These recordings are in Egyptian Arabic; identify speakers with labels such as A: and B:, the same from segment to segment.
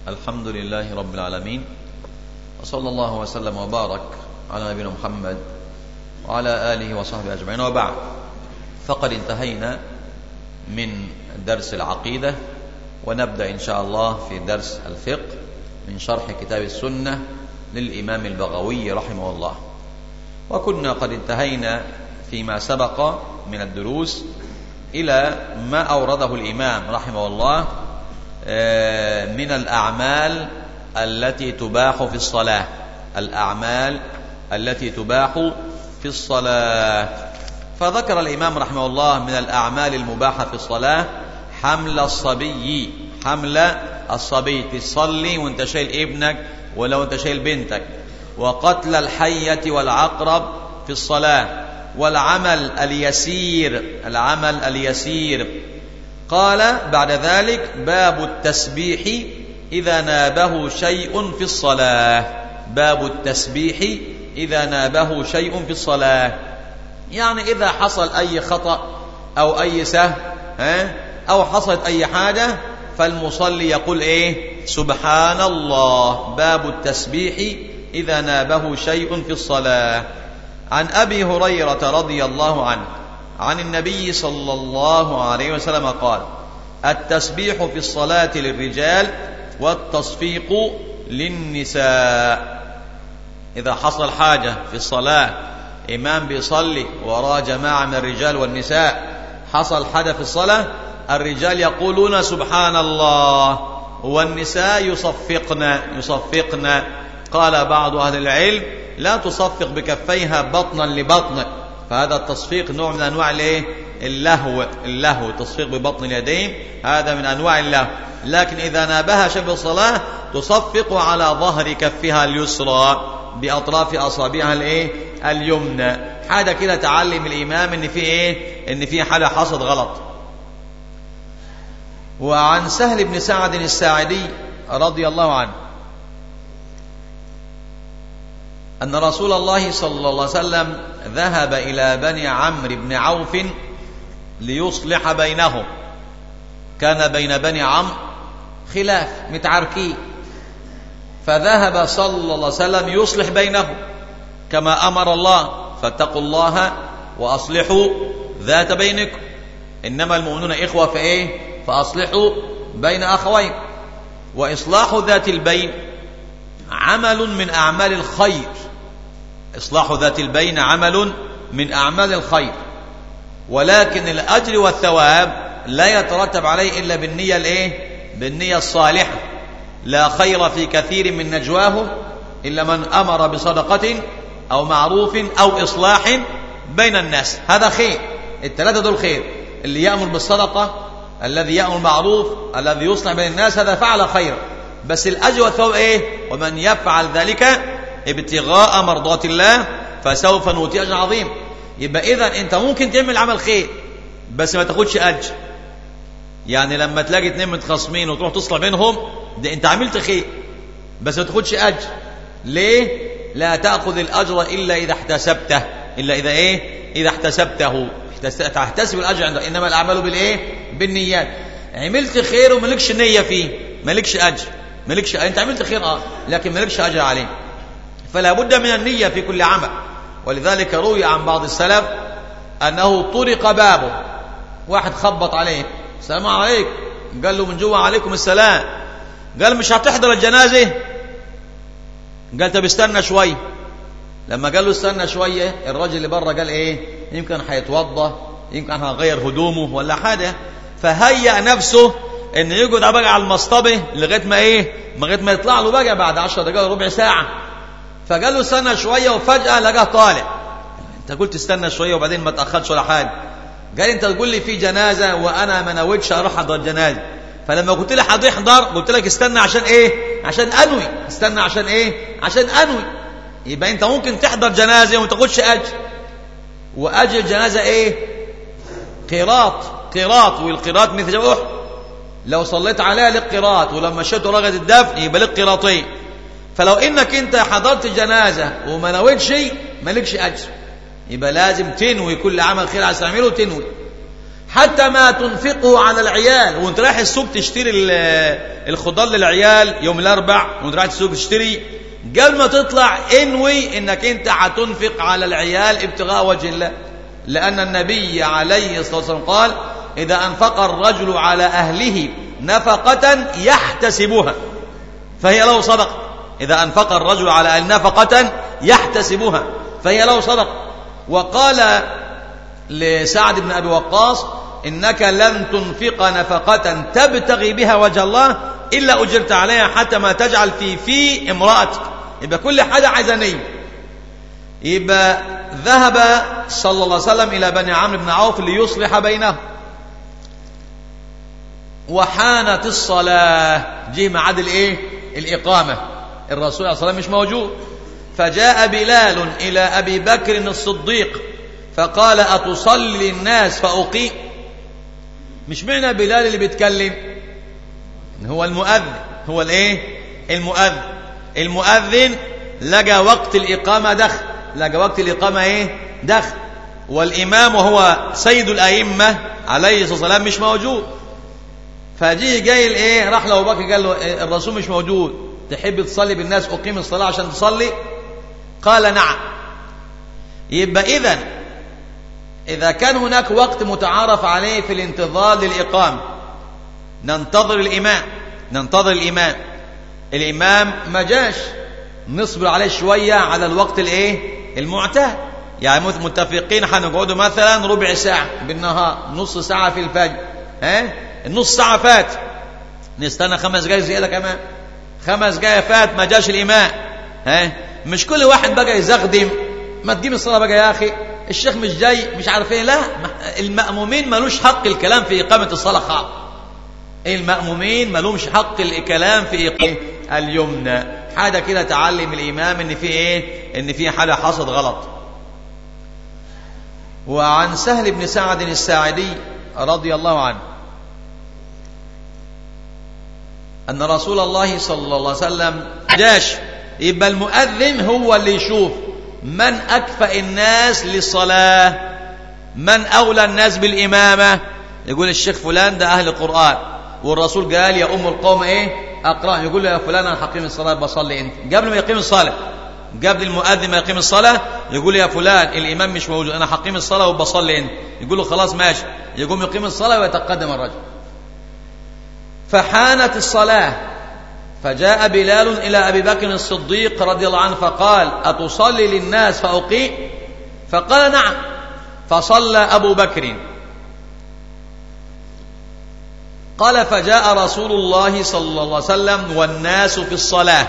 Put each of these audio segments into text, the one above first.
A: الحمد لله رب العالمين وصلى الله وسلم وبارك على نبينا محمد وعلى آله وصحبه أجمعين وبعد فقد انتهينا من درس العقيدة ونبدأ إن شاء الله في درس الفقه من شرح كتاب السنة للإمام البغوي رحمه الله وكنا قد انتهينا فيما سبق من الدروس إلى ما أورده الإمام رحمه الله آه، من الأعمال التي تباح في الصلاة الأعمال التي تباح في الصلاة فذكر الإمام رحمه الله من الأعمال المباحة في الصلاة حمل الصبي حمل الصبي تصلي وانت شايل ابنك ولو انت شايل بنتك وقتل الحية والعقرب في الصلاة والعمل اليسير العمل اليسير قال بعد ذلك باب التسبيح إذا نابه شيء في الصلاة باب التسبيح إذا نابه شيء في الصلاة يعني إذا حصل أي خطأ أو أي سهو أو حصلت أي حاجة فالمصلي يقول إيه سبحان الله باب التسبيح إذا نابه شيء في الصلاة عن أبي هريرة رضي الله عنه عن النبي صلى الله عليه وسلم قال التسبيح في الصلاة للرجال والتصفيق للنساء إذا حصل حاجة في الصلاة إمام بيصلي وراه جماعة من الرجال والنساء حصل حاجة في الصلاة الرجال يقولون سبحان الله والنساء يصفقن يصفقن قال بعض أهل العلم لا تصفق بكفيها بطنا لبطن فهذا التصفيق نوع من أنواع الايه اللهو اللهو تصفيق ببطن اليدين هذا من أنواع اللهو لكن إذا نابها شبه الصلاة تصفق على ظهر كفها اليسرى بأطراف أصابعها الايه اليمنى حاجة كده تعلم الإمام إن في إيه إن في حاجة حصلت غلط وعن سهل بن سعد الساعدي رضي الله عنه أن رسول الله صلى الله عليه وسلم ذهب إلى بني عمرو بن عوف ليصلح بينهم كان بين بني عمرو خلاف متعاركين فذهب صلى الله عليه وسلم يصلح بينهم كما أمر الله فاتقوا الله وأصلحوا ذات بينكم إنما المؤمنون إخوة فإيه فأصلحوا بين أخوين وإصلاح ذات البين عمل من أعمال الخير إصلاح ذات البين عمل من أعمال الخير ولكن الأجر والثواب لا يترتب عليه إلا بالنية الإيه؟ بالنية الصالحة لا خير في كثير من نجواهم إلا من أمر بصدقة أو معروف أو إصلاح بين الناس هذا خير الثلاثة دول خير اللي يأمر بالصدقة الذي يأمر معروف الذي يصلح بين الناس هذا فعل خيرا بس الأجر والثواب إيه ومن يفعل ذلك ابتغاء مرضات الله فسوف نؤتي أجر عظيم يبقى إذا أنت ممكن تعمل عمل خير بس ما تاخدش أجر يعني لما تلاقي اتنين متخاصمين وتروح تصلح بينهم ده أنت عملت خير بس ما تاخدش أجر ليه؟ لا تأخذ الأجر إلا إذا احتسبته إلا إذا إيه؟ إذا احتسبته تحتسب الأجر عنده إنما الأعمال بالإيه؟ بالنيات عملت خير وملكش نية فيه ملكش أجر ملكش أنت عملت خير آه لكن ملكش أجر عليه فلا بد من النية في كل عمل ولذلك روي عن بعض السلف أنه طرق بابه واحد خبط عليه السلام عليكم قال له من جوا عليكم السلام قال مش هتحضر الجنازة قال طب استنى شوي لما قال له استنى شوية الراجل اللي بره قال ايه يمكن هيتوضى يمكن هيغير هدومه ولا حاجة فهيأ نفسه ان يقعد بقى على المصطبة لغاية ما ايه لغاية ما يطلع له بقى بعد عشر دقائق ربع ساعة فقال له استنى شوية وفجأة لقاه طالع انت قلت استنى شوية وبعدين ما تأخرش ولا حاجة قال انت تقول لي في جنازة وانا ما نويتش اروح احضر جنازة فلما قلت لي هتحضر قلت لك استنى عشان ايه عشان انوي استنى عشان ايه عشان انوي يبقى انت ممكن تحضر جنازة وما تاخدش اجر واجر الجنازة ايه قيراط قيراط والقيراط مثل احد لو صليت عليها لك قيراط ولما مشيت رغد الدفن يبقى لك قيراطين فلو انك انت حضرت جنازة وما نويت شيء مالكش اجر يبقى لازم تنوي كل عمل خير عايز تعمله تنوي حتى ما تنفقه على العيال وانت رايح السوق تشتري الخضار للعيال يوم الاربع وانت رايح السوق تشتري قبل ما تطلع انوي انك انت هتنفق على العيال ابتغاء وجه الله لان النبي عليه الصلاه والسلام قال اذا انفق الرجل على اهله نفقه يحتسبها فهي له صدقه اذا انفق الرجل على اهله نفقه يحتسبها فهي له صدقه وقال لسعد بن ابي وقاص انك لن تنفق نفقه تبتغي بها وجه الله الا اجرت عليها حتى ما تجعل في في امراتك يبقى كل حاجه عايزه نيه يبقى ذهب صلى الله عليه وسلم الى بني عمرو بن عوف ليصلح بينهم وحانت الصلاه جه ميعاد الايه الاقامه الرسول صلى الله عليه وسلم مش موجود فجاء بلال الى ابي بكر الصديق فقال اتصلي الناس فاقيم مش معنى بلال اللي بيتكلم هو المؤذن هو الايه المؤذن المؤذن لقى وقت الإقامة دخل لقى وقت الإقامة إيه دخل والإمام وهو سيد الأئمة عليه الصلاة والسلام مش موجود فجيه جاي الايه راح لابو بكر قال له إيه الرسول مش موجود تحب تصلي بالناس اقيم الصلاه عشان تصلي قال نعم يبقى اذا اذا كان هناك وقت متعارف عليه في الانتظار للاقامه ننتظر الامام ننتظر الامام الامام ما جاش نصبر عليه شويه على الوقت الايه المعتاد يعني متفقين هنقعدوا مثلا ربع ساعه بالنهار نص ساعه في الفجر ها النص ساعه فات نستنى خمس دقايق زياده كمان خمس دقايق فات ما جاش الامام ها مش كل واحد بقى يزغدم ما تجيب الصلاه بقى يا اخي الشيخ مش جاي مش عارف ايه لا المأمومين ملوش حق الكلام في إقامة الصلاة خالص المأمومين ملومش حق الكلام في إقامة اليمنى حاجة كده تعلم الإمام إن في إيه إن في حاجة حصلت غلط وعن سهل بن سعد الساعدي رضي الله عنه أن رسول الله صلى الله عليه وسلم جاش يبقى المؤذن هو اللي يشوف من أكفأ الناس للصلاة من أولى الناس بالإمامة يقول الشيخ فلان ده أهل القرآن والرسول قال يا أم القوم إيه أقرأ يقول له يا فلان أنا حقيم الصلاة بصلي أنت قبل ما يقيم الصلاة قبل المؤذن ما يقيم الصلاة يقول يا فلان الإمام مش موجود أنا حقيم الصلاة وبصلي أنت يقول له خلاص ماشي يقوم يقيم الصلاة ويتقدم الرجل فحانت الصلاة فجاء بلال إلى أبي بكر الصديق رضي الله عنه فقال أتصلي للناس فأقيم فقال نعم فصلى أبو بكر قال فجاء رسول الله صلى الله عليه وسلم والناس في الصلاة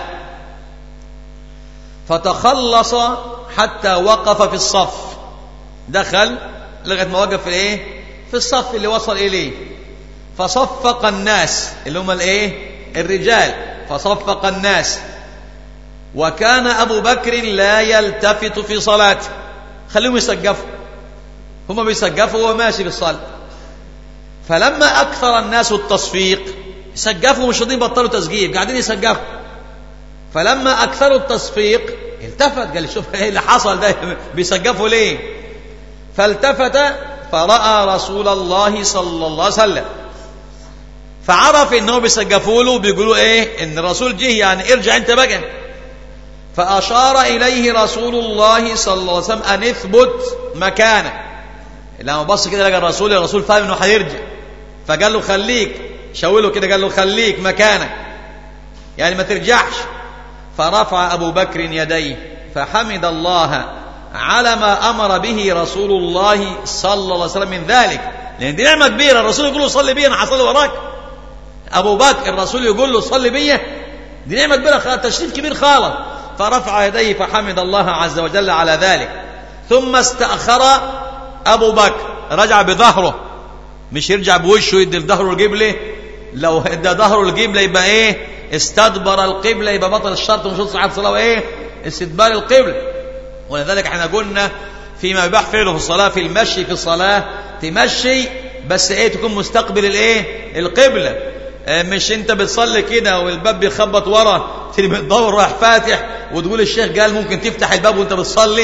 A: فتخلص حتى وقف في الصف دخل لغاية ما وقف في الايه في الصف اللي وصل إليه فصفق الناس اللي هم الايه الرجال فصفق الناس وكان أبو بكر لا يلتفت في صلاته خليهم يسقفوا هم بيسقفوا وهو ماشي في الصلاة فلما أكثر الناس التصفيق سقفوا مش راضيين بطلوا تسقيف قاعدين يسقفوا فلما أكثروا التصفيق التفت قال شوف ايه اللي حصل ده بيسقفوا ليه فالتفت فرأى رسول الله صلى الله عليه وسلم فعرف انهم بيسقفوا له بيقولوا ايه ان الرسول جه يعني ارجع انت بقى فاشار اليه رسول الله صلى الله عليه وسلم ان اثبت مكانك لما بص كده لقى الرسول الرسول فاهم انه هيرجع فقال له خليك شاوله كده قال له خليك مكانك يعني ما ترجعش فرفع ابو بكر يديه فحمد الله على ما امر به رسول الله صلى الله عليه وسلم من ذلك لان دي نعمه كبيره الرسول يقول له صلي بي انا هصلي وراك ابو بكر الرسول يقول له صلي بيا دي نعمه كبيره تشريف كبير خالص فرفع يديه فحمد الله عز وجل على ذلك ثم استاخر ابو بكر رجع بظهره مش يرجع بوشه يدي ظهره القبله لو ادى ظهره القبله يبقى ايه استدبر القبله يبقى بطل الشرط ومشروط صحه الصلاه وايه استدبار القبله ولذلك احنا قلنا فيما يباح فعله في الصلاه في المشي في الصلاه تمشي بس ايه تكون مستقبل الايه القبله مش انت بتصلي كده والباب بيخبط ورا تيجي بتدور رايح فاتح وتقول الشيخ قال ممكن تفتح الباب وانت بتصلي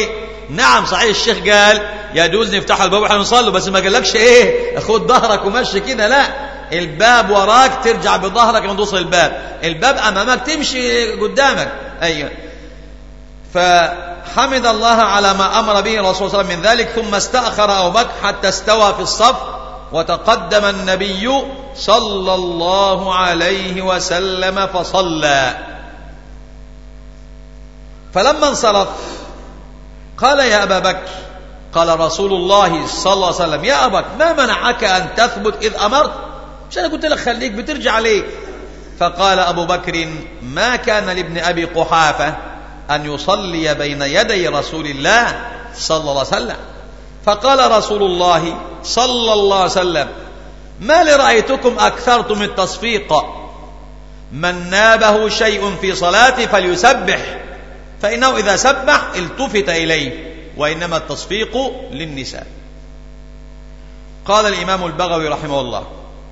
A: نعم صحيح الشيخ قال يجوز نفتح الباب واحنا نصلي بس ما قالكش ايه خد ظهرك ومشي كده لا الباب وراك ترجع بظهرك لما توصل الباب الباب امامك تمشي قدامك ايوه فحمد الله على ما امر به الرسول صلى الله عليه وسلم من ذلك ثم استاخر ابو بكر حتى استوى في الصف وتقدم النبي صلى الله عليه وسلم فصلى فلما انصرف قال يا ابا بكر قال رسول الله صلى الله عليه وسلم يا ابا بكر ما منعك ان تثبت اذ امرت مش انا قلت لك خليك بترجع ليه فقال ابو بكر ما كان لابن ابي قحافه ان يصلي بين يدي رسول الله صلى الله عليه وسلم فقال رسول الله صلى الله عليه وسلم ما لرأيتكم أكثرتم التصفيق من نابه شيء في صلاته فليسبح فإنه إذا سبح التفت إليه وإنما التصفيق للنساء قال الإمام البغوي رحمه الله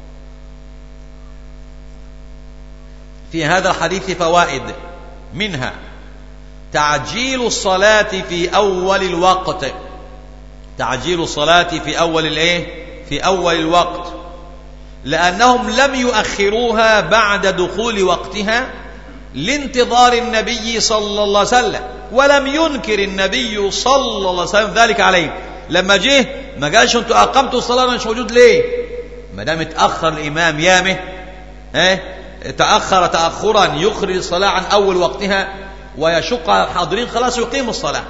A: في هذا الحديث فوائد منها تعجيل الصلاة في أول الوقت تعجيل الصلاة في أول الإيه؟ في أول الوقت لأنهم لم يؤخروها بعد دخول وقتها لانتظار النبي صلى الله عليه وسلم ولم ينكر النبي صلى الله عليه وسلم ذلك عليه لما جه ما قالش انتوا اقمتوا الصلاه مش موجود ليه ما دام اتاخر الامام يامه ها تاخر تاخرا يخرج الصلاه عن اول وقتها ويشق على الحاضرين خلاص يقيم الصلاه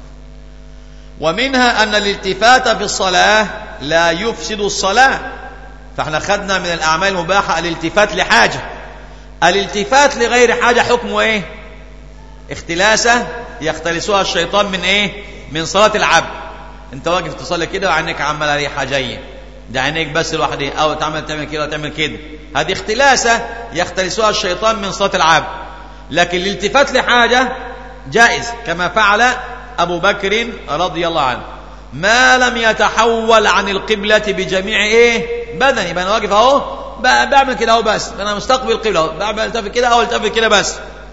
A: ومنها ان الالتفات في الصلاه لا يفسد الصلاه فاحنا خدنا من الاعمال المباحه الالتفات لحاجه الالتفات لغير حاجه حكمه ايه اختلاسه يختلسها الشيطان من ايه من صلاه العبد انت واقف تصلي كده وعينيك عماله ريحه جايه ده عينيك بس لوحدها او تعمل تعمل كده وتعمل كده هذه اختلاسه يختلسها الشيطان من صلاه العبد لكن الالتفات لحاجه جائز كما فعل ابو بكر رضي الله عنه ما لم يتحول عن القبلة بجميع ايه بدني يبقى انا واقف اهو بعمل كده اهو بس انا مستقبل القبلة اهو بعمل التفت كده او التفت كده بس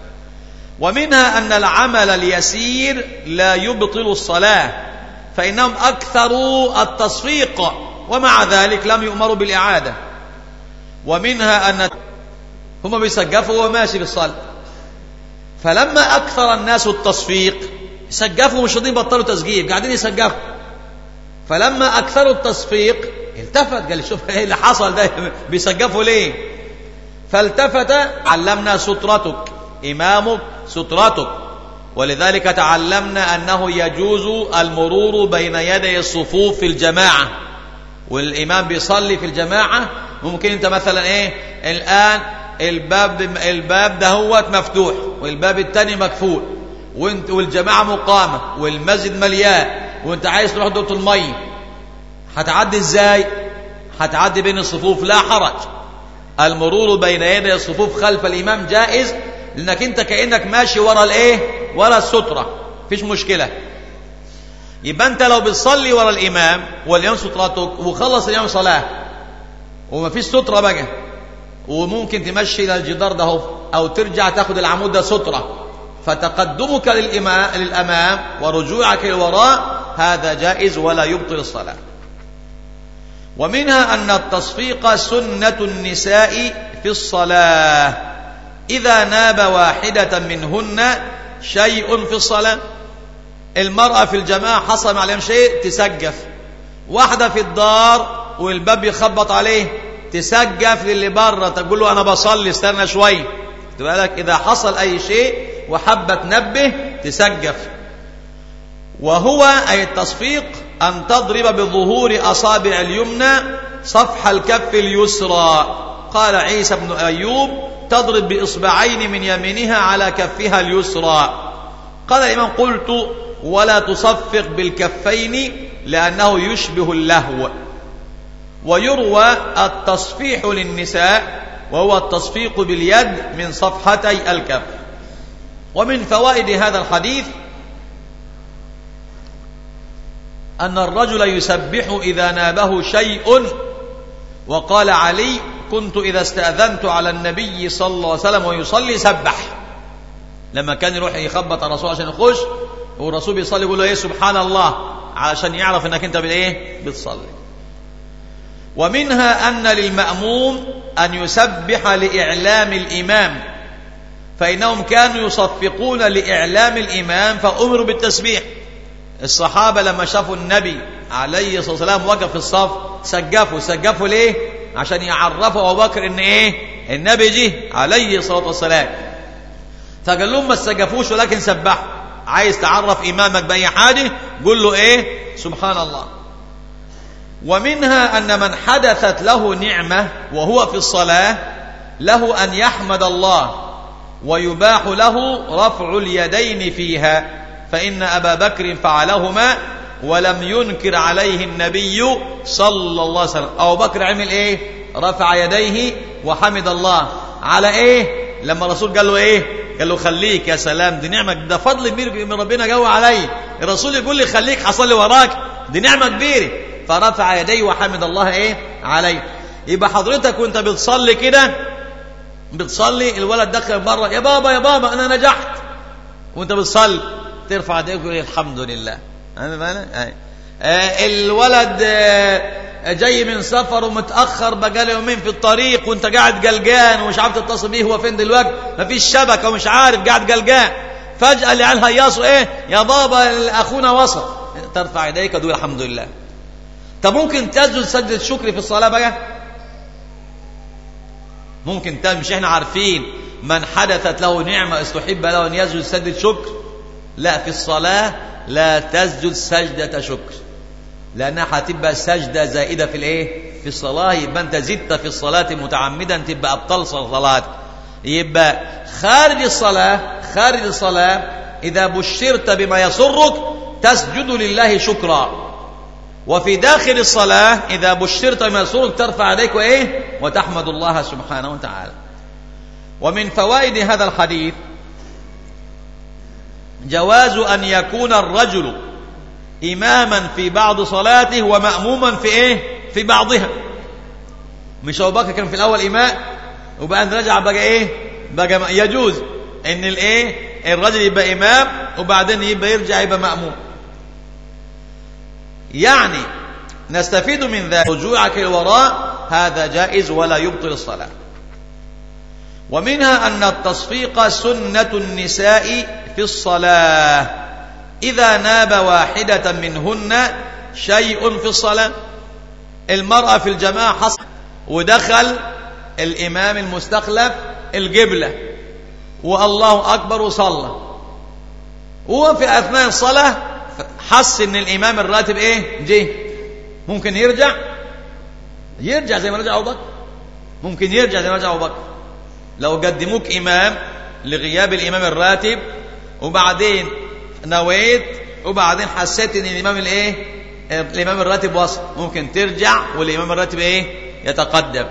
A: ومنها ان العمل اليسير لا يبطل الصلاة فانهم اكثروا التصفيق ومع ذلك لم يؤمروا بالاعادة ومنها ان هم بيسقفوا وهو ماشي بالصلاة فلما اكثر الناس التصفيق سقفوا مش راضيين بطلوا تسقيف قاعدين يسقفوا فلما اكثروا التصفيق التفت قال شوف ايه اللي حصل ده بيسقفوا ليه فالتفت علمنا سترتك امامك سترتك ولذلك تعلمنا انه يجوز المرور بين يدي الصفوف في الجماعه والامام بيصلي في الجماعه ممكن انت مثلا ايه الان الباب الباب دهوت مفتوح والباب الثاني مكفول وانت والجماعه مقامه والمسجد مليان وانت عايز تروح دورة المية هتعدي ازاي هتعدي بين الصفوف لا حرج المرور بين يدي الصفوف خلف الامام جائز لانك انت كانك ماشي ورا الايه ورا الستره مفيش مشكله يبقى انت لو بتصلي ورا الامام والامام سترتك وخلص الامام صلاه ومفيش ستره بقى وممكن تمشي الى الجدار ده اهو او ترجع تاخد العمود ده ستره فتقدمك للامام ورجوعك للوراء هذا جائز ولا يبطل الصلاه ومنها ان التصفيق سنه النساء في الصلاه اذا ناب واحده منهن شيء في الصلاه المراه في الجماعه حصل عليهم شيء تسقف واحده في الدار والباب يخبط عليه تسقف للي بره تقول له انا بصلي استنى شويه بالك اذا حصل اي شيء وحابة تنبه تسقف وهو أي التصفيق أن تضرب بظهور أصابع اليمنى صفح الكف اليسرى قال عيسى بن أيوب تضرب بإصبعين من يمينها على كفها اليسرى قال الإمام قلت ولا تصفق بالكفين لأنه يشبه اللهو ويروى التصفيح للنساء وهو التصفيق باليد من صفحتي الكف ومن فوائد هذا الحديث أن الرجل يسبح إذا نابه شيء وقال علي كنت إذا استأذنت على النبي صلى الله عليه وسلم ويصلي سبح لما كان يروح يخبط على الرسول عشان يخش والرسول بيصلي يقول له ايه سبحان الله علشان يعرف انك انت بالايه بتصلي ومنها ان للماموم ان يسبح لاعلام الامام فانهم كانوا يصفقون لاعلام الامام فامروا بالتسبيح الصحابه لما شافوا النبي عليه الصلاه والسلام وقف في الصف سقفوا سقفوا ليه عشان يعرفوا ابو بكر ان ايه النبي جه عليه الصلاه والسلام فقال لهم ما تسقفوش ولكن سبحوا عايز تعرف امامك باي حاجه قول له ايه سبحان الله ومنها ان من حدثت له نعمه وهو في الصلاه له ان يحمد الله ويباح له رفع اليدين فيها فان ابا بكر فعلهما ولم ينكر عليه النبي صلى الله عليه وسلم ابو بكر عمل ايه رفع يديه وحمد الله على ايه لما الرسول قال له ايه قال له خليك يا سلام دي نعمه ده فضل كبير من ربنا جوه علي الرسول يقول لي خليك حصل لي وراك دي نعمه كبيره فرفع يديه وحمد الله ايه عليه يبقى حضرتك وانت بتصلي كده بتصلي الولد دخل بره يا بابا يا بابا انا نجحت وانت بتصلي ترفع يديك وتقول الحمد لله آه الولد آه جاي من سفر ومتاخر بقاله يومين في الطريق وانت قاعد قلقان ومش عارف تتصل بيه هو فين دلوقتي مفيش شبكه ومش عارف قاعد قلقان فجاه العيال هيصوا ايه يا بابا اخونا وصل ترفع يديك وتقول الحمد لله طب ممكن تسجد سجده شكر في الصلاه بقى ممكن مش احنا عارفين من حدثت له نعمه استحب له ان يسجد سجده شكر لا في الصلاه لا تسجد سجده شكر لانها هتبقى سجده زائده في الايه في الصلاه يبقى انت زدت في الصلاه متعمدا تبقى ابطال صلاتك يبقى خارج الصلاه خارج الصلاه اذا بشرت بما يسرك تسجد لله شكرا وفي داخل الصلاه اذا بشرت بما يسرك ترفع يديك وايه وتحمد الله سبحانه وتعالى ومن فوائد هذا الحديث جواز ان يكون الرجل إماما في بعض صلاته ومأموما في إيه؟ في بعضها. مش أبو بكر كان في الأول إمام وبعدين رجع بقى إيه؟ بقى يجوز إن الإيه؟ الرجل يبقى إمام وبعدين يبقى يرجع يبقى مأموم. يعني نستفيد من ذلك رجوعك الوراء هذا جائز ولا يبطل الصلاة. ومنها أن التصفيق سنة النساء في الصلاة. إذا ناب واحدة منهن شيء في الصلاة المرأة في الجماعة حصل ودخل الإمام المستخلف القبلة والله أكبر وصلى وهو في أثناء الصلاة حس إن الإمام الراتب إيه جه ممكن يرجع يرجع زي ما رجع أبو بكر ممكن يرجع زي ما رجع أبو بكر لو قدموك إمام لغياب الإمام الراتب وبعدين نويت وبعدين حسيت ان الامام الايه الامام الراتب وصل ممكن ترجع والامام الراتب ايه يتقدم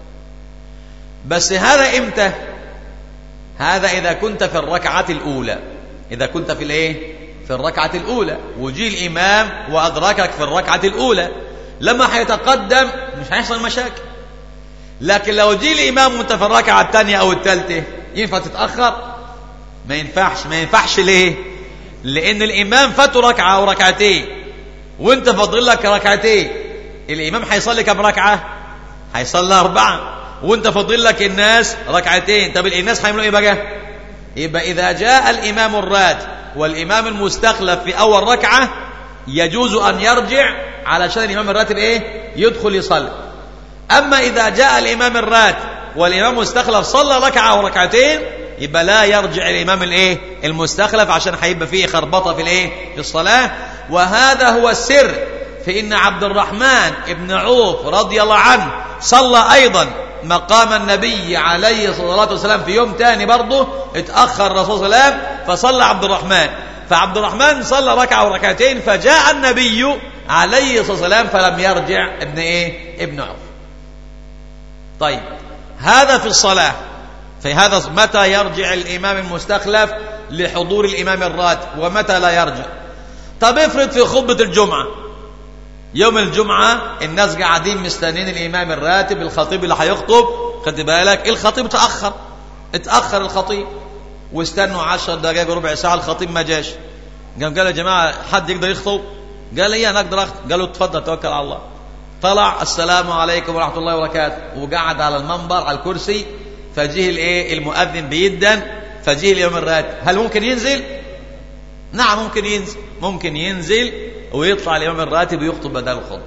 A: بس هذا امتى هذا اذا كنت في الركعه الاولى اذا كنت في الايه في الركعه الاولى وجي الامام وادركك في الركعه الاولى لما هيتقدم مش هيحصل مشاكل لكن لو جي الامام وانت في الركعه الثانيه او الثالثه ينفع تتاخر ما ينفعش ما ينفعش ليه لأن الإمام فاته ركعة أو ركعتين وأنت فاضل لك ركعتين الإمام هيصلي كم ركعة؟ هيصلي أربعة وأنت فاضل لك الناس ركعتين طب الناس هيعملوا إيه بقى؟ يبقى إذا جاء الإمام الراتب والإمام المستخلف في أول ركعة يجوز أن يرجع علشان الإمام الراتب إيه؟ يدخل يصلي أما إذا جاء الإمام الراتب والإمام المستخلف صلى ركعة أو ركعتين يبقى لا يرجع الامام الايه المستخلف عشان هيبقى فيه خربطه في الايه في الصلاه وهذا هو السر في ان عبد الرحمن ابن عوف رضي الله عنه صلى ايضا مقام النبي عليه الصلاه والسلام في يوم تاني برضه اتاخر الرسول صلى الله عليه وسلم فصلى عبد الرحمن فعبد الرحمن صلى ركعه وركعتين فجاء النبي عليه الصلاه والسلام فلم يرجع ابن ايه ابن عوف طيب هذا في الصلاه في هذا متى يرجع الإمام المستخلف لحضور الإمام الراتب ومتى لا يرجع طب افرض في خطبة الجمعة يوم الجمعة الناس قاعدين مستنين الإمام الراتب الخطيب اللي هيخطب خد بالك الخطيب تأخر اتأخر الخطيب واستنوا عشر دقائق ربع ساعة الخطيب ما جاش قام قال يا جماعة حد يقدر يخطب قال لي أنا أقدر أخطب قالوا تفضل توكل على الله طلع السلام عليكم ورحمة الله وبركاته وقعد على المنبر على الكرسي فجه الايه المؤذن بيدا فجه اليوم الراتب هل ممكن ينزل نعم ممكن ينزل ممكن ينزل ويطلع اليوم الراتب ويخطب بدل الخطب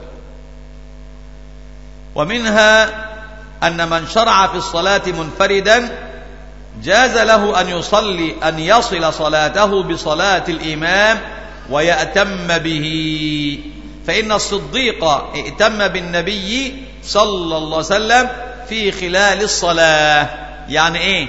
A: ومنها أن من شرع في الصلاة منفردا جاز له أن يصلي أن يصل صلاته بصلاة الإمام ويأتم به فإن الصديق ائتم بالنبي صلى الله عليه وسلم في خلال الصلاة يعني إيه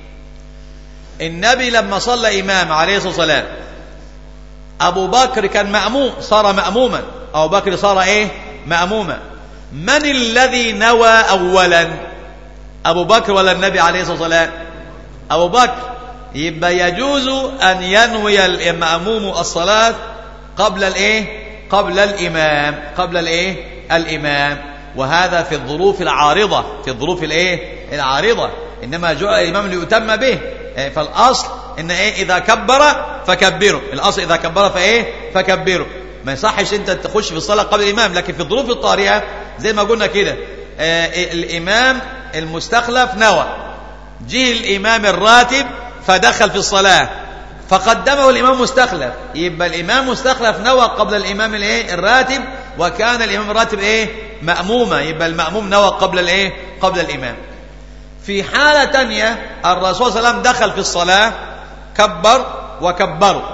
A: النبي لما صلى إمام عليه الصلاة والسلام أبو بكر كان مأموم صار مأموما أبو بكر صار إيه مأموما من الذي نوى أولا أبو بكر ولا النبي عليه الصلاة والسلام أبو بكر يبقى يجوز أن ينوي المأموم الصلاة قبل الإيه قبل الإمام قبل الإيه الإمام وهذا في الظروف العارضة في الظروف الإيه العارضة إنما جاء الإمام ليتم به فالأصل إن إيه إذا كبر فكبره الأصل إذا كبر فإيه فكبره ما يصحش أنت تخش في الصلاة قبل الإمام لكن في الظروف الطارئة زي ما قلنا كده الإمام المستخلف نوى جه الإمام الراتب فدخل في الصلاة فقدمه الإمام مستخلف يبقى الإمام مستخلف نوى قبل الإمام الإيه الراتب وكان الإمام الراتب إيه مأمومة يبقى المأموم نوى قبل الإيه قبل الإمام في حالة تانية الرسول صلى الله عليه وسلم دخل في الصلاة كبر وكبروا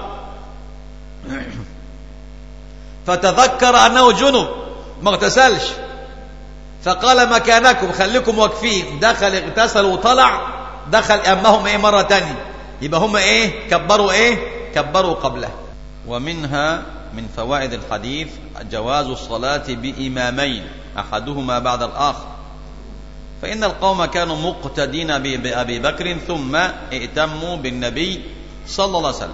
A: فتذكر أنه جنب ما اغتسلش فقال مكانكم خليكم واقفين دخل اغتسل وطلع دخل أمهم إيه مرة تانية يبقى هم إيه كبروا إيه كبروا قبله ومنها من فوائد الحديث جواز الصلاة بإمامين أحدهما بعد الآخر فإن القوم كانوا مقتدين بأبي بكر ثم ائتموا بالنبي صلى الله عليه وسلم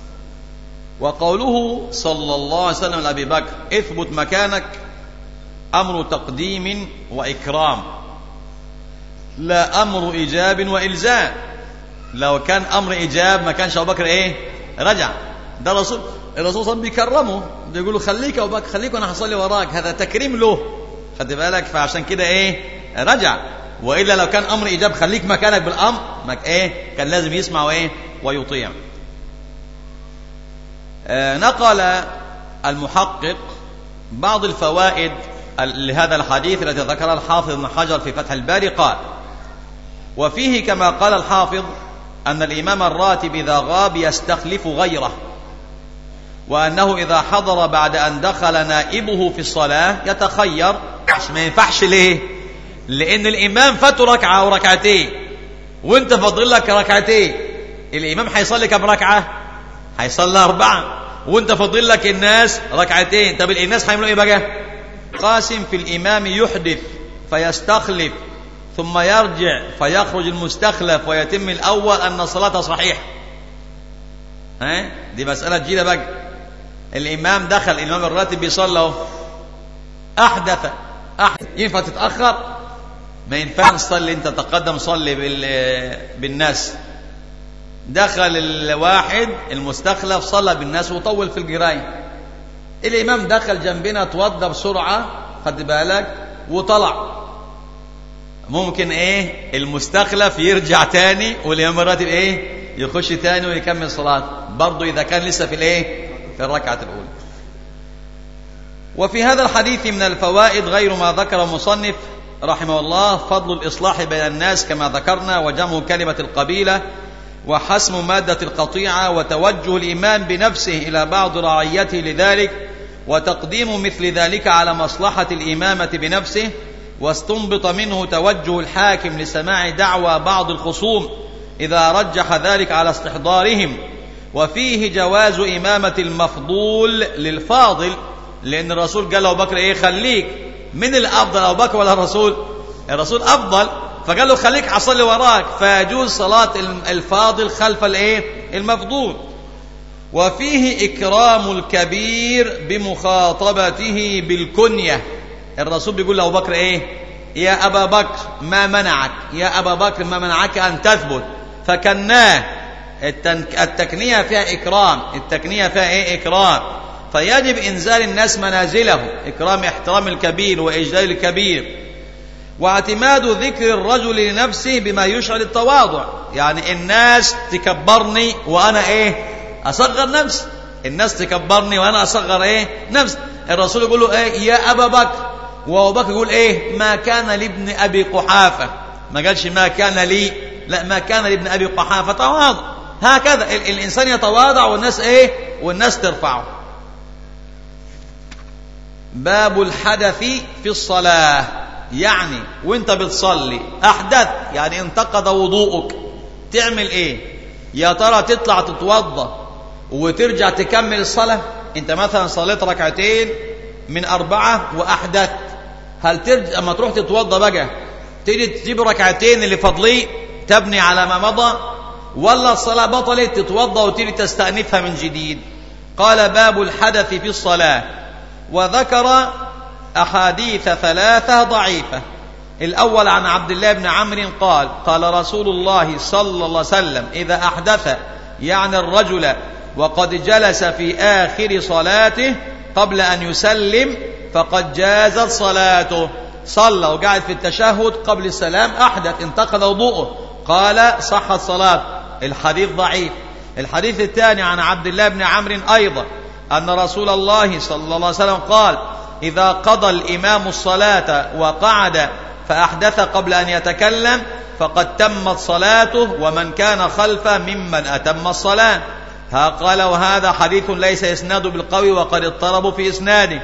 A: وقوله صلى الله عليه وسلم لأبي بكر اثبت مكانك أمر تقديم وإكرام لا أمر إيجاب وإلزام لو كان أمر إيجاب ما كانش أبو بكر إيه رجع ده الرسول الرسول صلى الله عليه وسلم بيكرمه بيقول له خليك يا أبو بكر خليك وأنا هصلي وراك هذا تكريم له خد بالك فعشان كده إيه رجع وإلا لو كان أمر إيجاب خليك مكانك بالأمر مك إيه كان لازم يسمع وإيه ويطيع آه نقل المحقق بعض الفوائد لهذا الحديث الذي ذكرها الحافظ ابن حجر في فتح الباري قال وفيه كما قال الحافظ أن الإمام الراتب إذا غاب يستخلف غيره وأنه إذا حضر بعد أن دخل نائبه في الصلاة يتخير ما ينفعش ليه لأن الإمام فاته ركعة وركعتين وأنت فاضل لك ركعتين الإمام هيصلي كم ركعة؟ هيصلي أربعة وأنت فاضل لك الناس ركعتين طب الناس هيعملوا إيه بقى؟ قاسم في الإمام يحدث فيستخلف ثم يرجع فيخرج المستخلف ويتم الأول أن صلاته صحيحة ها دي مسألة جديدة بقى الإمام دخل الإمام الراتب بيصلى أحدث أحدث ينفع تتأخر ما ينفعش تصلي أنت تقدم صلي بالناس دخل الواحد المستخلف صلى بالناس وطول في القرايه الإمام دخل جنبنا توضى بسرعة خد بالك وطلع ممكن إيه المستخلف يرجع تاني والإمام الراتب إيه يخش تاني ويكمل صلاة برضه إذا كان لسه في الإيه في الركعة الأولى وفي هذا الحديث من الفوائد غير ما ذكر المصنف رحمه الله فضل الإصلاح بين الناس كما ذكرنا وجمع كلمة القبيلة وحسم مادة القطيعة وتوجه الإمام بنفسه إلى بعض رعيته لذلك وتقديم مثل ذلك على مصلحة الإمامة بنفسه واستنبط منه توجه الحاكم لسماع دعوى بعض الخصوم إذا رجح ذلك على استحضارهم وفيه جواز إمامة المفضول للفاضل لأن الرسول قال له بكر إيه خليك من الأفضل أبو بكر ولا الرسول الرسول أفضل فقال له خليك أصلي وراك فيجوز صلاة الفاضل خلف الإيه المفضول وفيه إكرام الكبير بمخاطبته بالكنية الرسول بيقول لأبو بكر إيه يا أبا بكر ما منعك يا أبا بكر ما منعك أن تثبت فكناه التكنية فيها إكرام التكنية فيها إيه إكرام فيجب إنزال الناس منازله إكرام احترام الكبير وإجلال الكبير واعتماد ذكر الرجل لنفسه بما يشعر التواضع يعني الناس تكبرني وأنا إيه أصغر نفسي الناس تكبرني وأنا أصغر إيه نفسي الرسول يقول له إيه يا أبا بكر وأبو بكر يقول إيه ما كان لابن أبي قحافة ما قالش ما كان لي لا ما كان لابن أبي قحافة تواضع هكذا الإنسان يتواضع والناس إيه والناس ترفعه باب الحدث في الصلاة يعني وانت بتصلي أحدث يعني انتقد وضوءك تعمل ايه يا ترى تطلع تتوضا وترجع تكمل الصلاة انت مثلا صليت ركعتين من أربعة وأحدث هل ترجع اما تروح تتوضا بقى تيجي تجيب ركعتين اللي فاضلين تبني على ما مضى ولا الصلاة بطلت تتوضا وتيجي تستأنفها من جديد قال باب الحدث في الصلاة وذكر أحاديث ثلاثة ضعيفة الأول عن عبد الله بن عمرو قال قال رسول الله صلى الله عليه وسلم إذا أحدث يعني الرجل وقد جلس في آخر صلاته قبل أن يسلم فقد جازت صلاته صلى وقعد في التشهد قبل السلام أحدث انتقد وضوءه قال صحت صلاة الحديث ضعيف الحديث الثاني عن عبد الله بن عمرو أيضا أن رسول الله صلى الله عليه وسلم قال إذا قضى الإمام الصلاة وقعد فأحدث قبل أن يتكلم فقد تمت صلاته ومن كان خلفه ممن أتم الصلاة ها قال وهذا حديث ليس إسناد بالقوي وقد اضطربوا في إسناده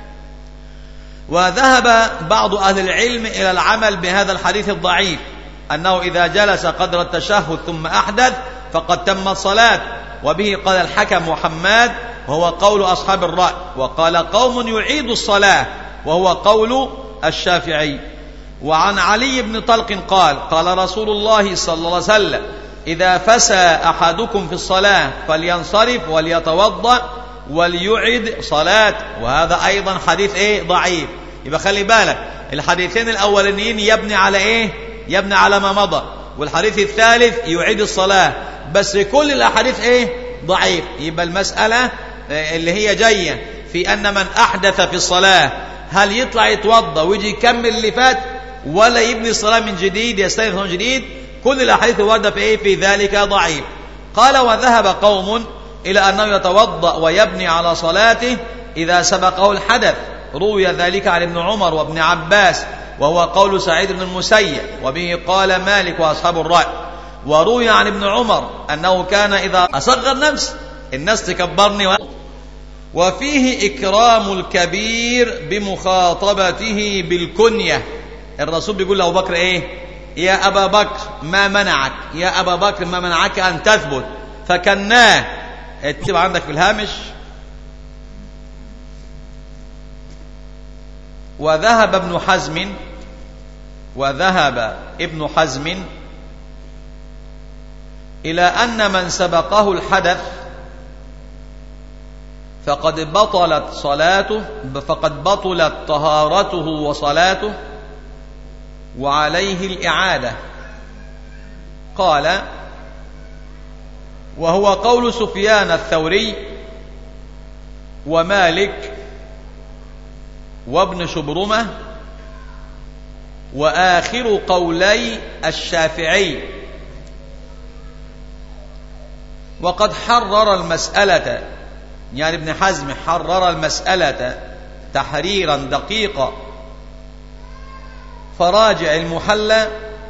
A: وذهب بعض أهل العلم إلى العمل بهذا الحديث الضعيف أنه إذا جلس قدر التشهد ثم أحدث فقد تمت صلاة وبه قال الحكم وحماد وهو قول أصحاب الرأي وقال قوم يعيد الصلاة وهو قول الشافعي وعن علي بن طلق قال قال رسول الله صلى الله عليه وسلم إذا فسى أحدكم في الصلاة فلينصرف وليتوضأ وليعد صلاة وهذا أيضا حديث إيه ضعيف يبقى خلي بالك الحديثين الأولانيين يبني على إيه يبني على ما مضى والحديث الثالث يعيد الصلاة بس كل الأحاديث إيه ضعيف يبقى المسألة اللي هي جاية في أن من أحدث في الصلاة هل يطلع يتوضا ويجي يكمل اللي فات ولا يبني الصلاة من جديد يستأنف من جديد كل الأحاديث الواردة في إيه في ذلك ضعيف قال وذهب قوم إلى أنه يتوضأ ويبني على صلاته إذا سبقه الحدث روي ذلك عن ابن عمر وابن عباس وهو قول سعيد بن المسيب وبه قال مالك وأصحاب الرأي وروي عن ابن عمر أنه كان إذا أصغر نفس الناس تكبرني و... وفيه إكرام الكبير بمخاطبته بالكنية الرسول بيقول لأبو بكر إيه يا أبا بكر ما منعك يا أبا بكر ما منعك أن تثبت فكناه اكتب عندك في الهامش وذهب ابن حزم وذهب ابن حزم إلى أن من سبقه الحدث فقد بطلت صلاته فقد بطلت طهارته وصلاته وعليه الإعادة قال وهو قول سفيان الثوري ومالك وابن شبرمة وآخر قولي الشافعي وقد حرر المسألة يعني ابن حزم حرر المسألة تحريرا دقيقا فراجع المحلى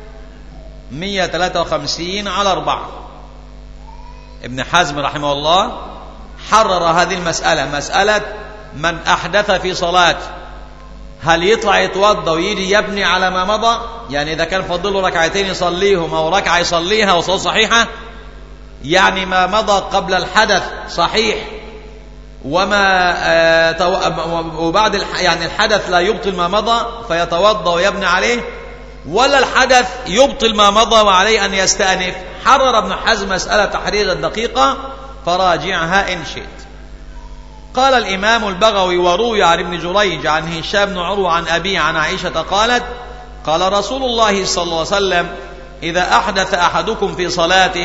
A: 153 على أربعة ابن حزم رحمه الله حرر هذه المسألة مسألة من أحدث في صلاة هل يطلع يتوضا ويجي يبني على ما مضى يعني إذا كان فضل له ركعتين يصليهم أو ركعة يصليها وصلاة صحيحة يعني ما مضى قبل الحدث صحيح وما وبعد يعني الحدث لا يبطل ما مضى فيتوضا ويبني عليه ولا الحدث يبطل ما مضى وعليه أن يستأنف حرر ابن حزم مسألة تحرير الدقيقة فراجعها إن شئت قال الإمام البغوي وروي عن ابن جريج عن هشام بن عروة عن أبي عن عائشة قالت قال رسول الله صلى الله عليه وسلم إذا أحدث أحدكم في صلاته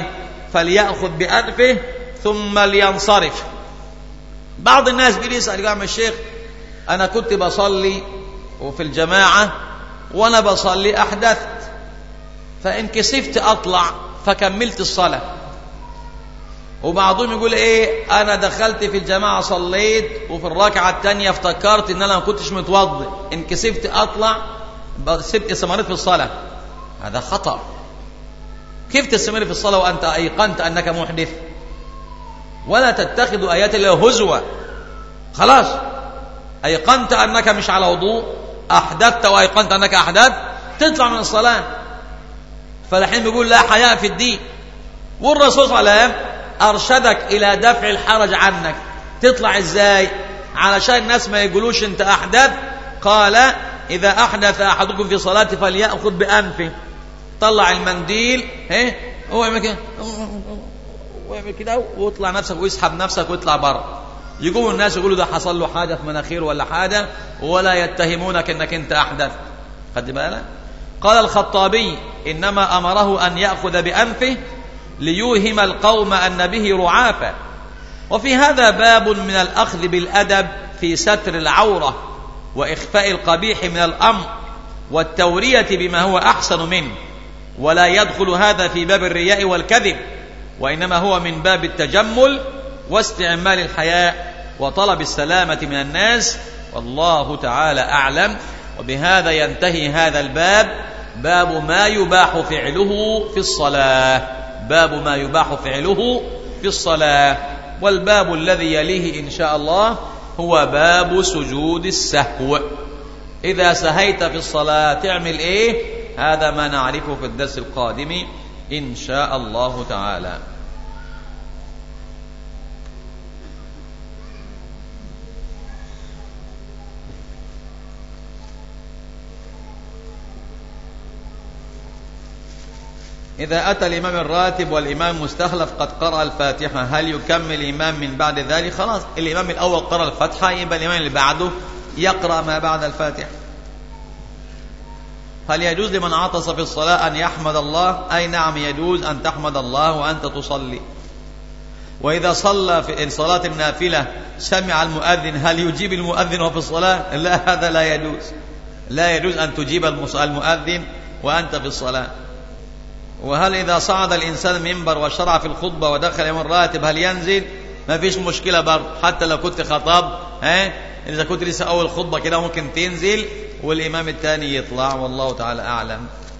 A: فليأخذ بأنفه ثم لينصرف بعض الناس بيجي يسأل يا عم الشيخ أنا كنت بصلي وفي الجماعة وأنا بصلي أحدثت فإن كسفت أطلع فكملت الصلاة وبعضهم يقول ايه انا دخلت في الجماعه صليت وفي الركعه الثانيه افتكرت ان انا ما كنتش متوضي ان كسفت اطلع سبت استمريت في الصلاه هذا خطا كيف تستمر في الصلاه وانت ايقنت انك محدث ولا تتخذ ايات الله هزوا خلاص ايقنت انك مش على وضوء احدثت وايقنت انك احدثت تطلع من الصلاه فالحين بيقول لا حياء في الدين والرسول صلى الله عليه وسلم أرشدك إلى دفع الحرج عنك تطلع إزاي علشان الناس ما يقولوش أنت أحدث قال إذا أحدث أحدكم في صلاته فليأخذ بأنفه طلع المنديل ايه هو يعمل كده ويعمل كده واطلع نفسك ويسحب نفسك ويطلع بره يقوموا الناس يقولوا ده حصل له حاجه في مناخيره ولا حاجه ولا يتهمونك انك انت احدث خد بالك قال الخطابي انما امره ان ياخذ بانفه ليوهم القوم أن به رعافة وفي هذا باب من الأخذ بالأدب في ستر العورة وإخفاء القبيح من الأمر والتورية بما هو أحسن منه ولا يدخل هذا في باب الرياء والكذب وإنما هو من باب التجمل واستعمال الحياء وطلب السلامة من الناس والله تعالى أعلم وبهذا ينتهي هذا الباب باب ما يباح فعله في الصلاه باب ما يباح فعله في الصلاة والباب الذي يليه إن شاء الله هو باب سجود السهو إذا سهيت في الصلاة تعمل إيه هذا ما نعرفه في الدرس القادم إن شاء الله تعالى إذا أتى الإمام الراتب والإمام مستخلف قد قرأ الفاتحة هل يكمل الإمام من بعد ذلك خلاص الإمام الأول قرأ الفاتحة يبقى الإمام اللي بعده يقرأ ما بعد الفاتحة هل يجوز لمن عطس في الصلاة أن يحمد الله أي نعم يجوز أن تحمد الله وأنت تصلي وإذا صلى في صلاة النافلة سمع المؤذن هل يجيب المؤذن وفي الصلاة لا هذا لا يجوز لا يجوز أن تجيب المؤذن وأنت في الصلاة وهل إذا صعد الإنسان منبر وشرع في الخطبة ودخل يوم الراتب هل ينزل ما فيش مشكلة برضه حتى لو كنت خطاب ها إذا كنت لسه أول خطبة كده ممكن تنزل والإمام الثاني يطلع والله تعالى أعلم